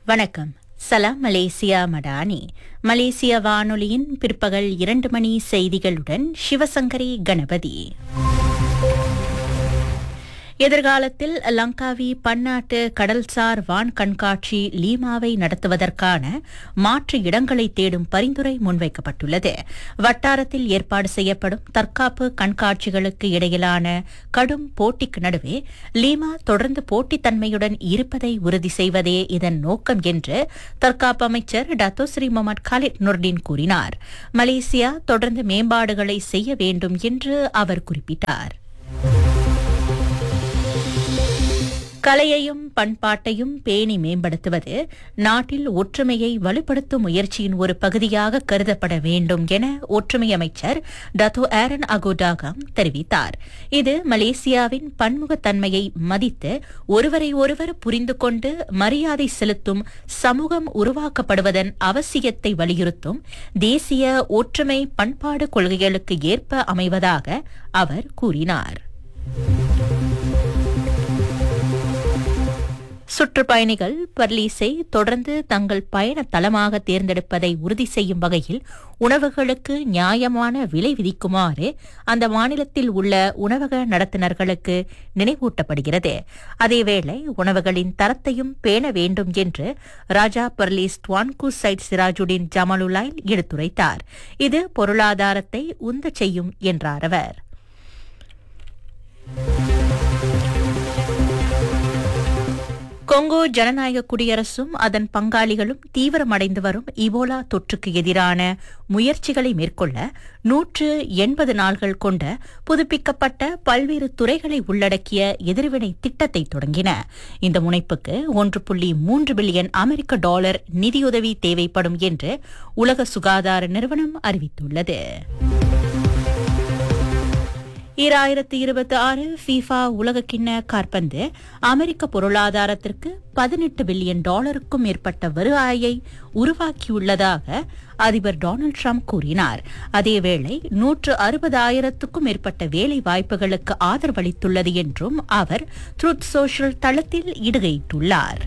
வணக்கம் சலாம் மலேசியா மடானி மலேசிய வானொலியின் பிற்பகல் இரண்டு மணி செய்திகளுடன் சிவசங்கரி கணபதி எதிர்காலத்தில் லங்காவி பன்னாட்டு கடல்சார் வான் கண்காட்சி லீமாவை நடத்துவதற்கான மாற்று இடங்களை தேடும் பரிந்துரை முன்வைக்கப்பட்டுள்ளது வட்டாரத்தில் ஏற்பாடு செய்யப்படும் தற்காப்பு கண்காட்சிகளுக்கு இடையிலான கடும் போட்டிக்கு நடுவே லீமா தொடர்ந்து போட்டித்தன்மையுடன் இருப்பதை உறுதி செய்வதே இதன் நோக்கம் என்று தற்காப்பு அமைச்சர் டத்தோஸ்ரீ முகமது காலித் நுர்டின் கூறினார் மலேசியா தொடர்ந்து மேம்பாடுகளை செய்ய வேண்டும் என்று அவர் குறிப்பிட்டார் கலையையும் பண்பாட்டையும் பேணி மேம்படுத்துவது நாட்டில் ஒற்றுமையை வலுப்படுத்தும் முயற்சியின் ஒரு பகுதியாக கருதப்பட வேண்டும் என ஒற்றுமை அமைச்சர் டத்தோ ஆரன் அகோடாகம் தெரிவித்தார் இது மலேசியாவின் பன்முகத்தன்மையை மதித்து ஒருவரை ஒருவர் புரிந்து கொண்டு மரியாதை செலுத்தும் சமூகம் உருவாக்கப்படுவதன் அவசியத்தை வலியுறுத்தும் தேசிய ஒற்றுமை பண்பாடு கொள்கைகளுக்கு ஏற்ப அமைவதாக அவர் கூறினார் சுற்றுப்பயணிகள் பர்லீஸை தொடர்ந்து தங்கள் பயண தளமாக தேர்ந்தெடுப்பதை உறுதி செய்யும் வகையில் உணவுகளுக்கு நியாயமான விலை விதிக்குமாறு அந்த மாநிலத்தில் உள்ள உணவக நடத்துனர்களுக்கு நினைவூட்டப்படுகிறது அதேவேளை உணவுகளின் தரத்தையும் பேண வேண்டும் என்று ராஜா பர்லீஸ் டுவான்கு சைட் சிராஜுடின் ஜமாலுலாய் எடுத்துரைத்தார் இது பொருளாதாரத்தை உந்தச் செய்யும் என்றார் அவர் கொங்கோ ஜனநாயக குடியரசும் அதன் பங்காளிகளும் தீவிரமடைந்து வரும் இபோலா தொற்றுக்கு எதிரான முயற்சிகளை மேற்கொள்ள நூற்று எண்பது நாள்கள் கொண்ட புதுப்பிக்கப்பட்ட பல்வேறு துறைகளை உள்ளடக்கிய எதிர்வினை திட்டத்தை தொடங்கின இந்த முனைப்புக்கு ஒன்று புள்ளி மூன்று பில்லியன் அமெரிக்க டாலர் நிதியுதவி தேவைப்படும் என்று உலக சுகாதார நிறுவனம் அறிவித்துள்ளது ஈராயிரத்தி இருபத்தி ஆறு ஃபீஃபா உலகக்கிண்ண காற்பந்து அமெரிக்க பொருளாதாரத்திற்கு பதினெட்டு பில்லியன் டாலருக்கும் மேற்பட்ட வருவாயை உருவாக்கியுள்ளதாக அதிபர் டொனால்டு ட்ரம்ப் கூறினார் அதேவேளை நூற்று அறுபதாயிரத்துக்கும் மேற்பட்ட வேலை வாய்ப்புகளுக்கு ஆதரவளித்துள்ளது என்றும் அவர் ட்ரூத் சோஷியல் தளத்தில் இடுகையிட்டுள்ளார்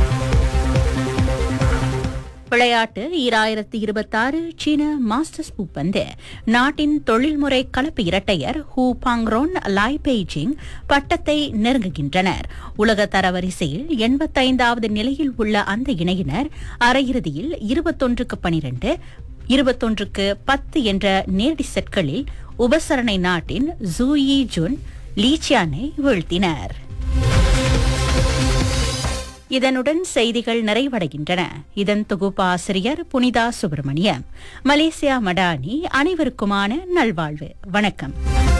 விளையாட்டு ஈராயிரத்தி இருபத்தாறு சீன மாஸ்டர்ஸ் பூப்பந்து நாட்டின் தொழில்முறை கலப்பு இரட்டையர் ஹூ பாங்ரோன் லாய் பெய்ஜிங் பட்டத்தை நெருங்குகின்றனர் உலக தரவரிசையில் எண்பத்தைந்தாவது நிலையில் உள்ள அந்த இணையினர் அரையிறுதியில் இருபத்தொன்றுக்கு பனிரெண்டு இருபத்தொன்றுக்கு பத்து என்ற நேரடி செட்களில் உபசரணை நாட்டின் ஜூயி ஜுன் லீச்சியானை வீழ்த்தினர் இதனுடன் செய்திகள் நிறைவடைகின்றன இதன் தொகுப்பாசிரியர் புனிதா சுப்பிரமணியம் மலேசியா மடானி அனைவருக்குமான நல்வாழ்வு வணக்கம்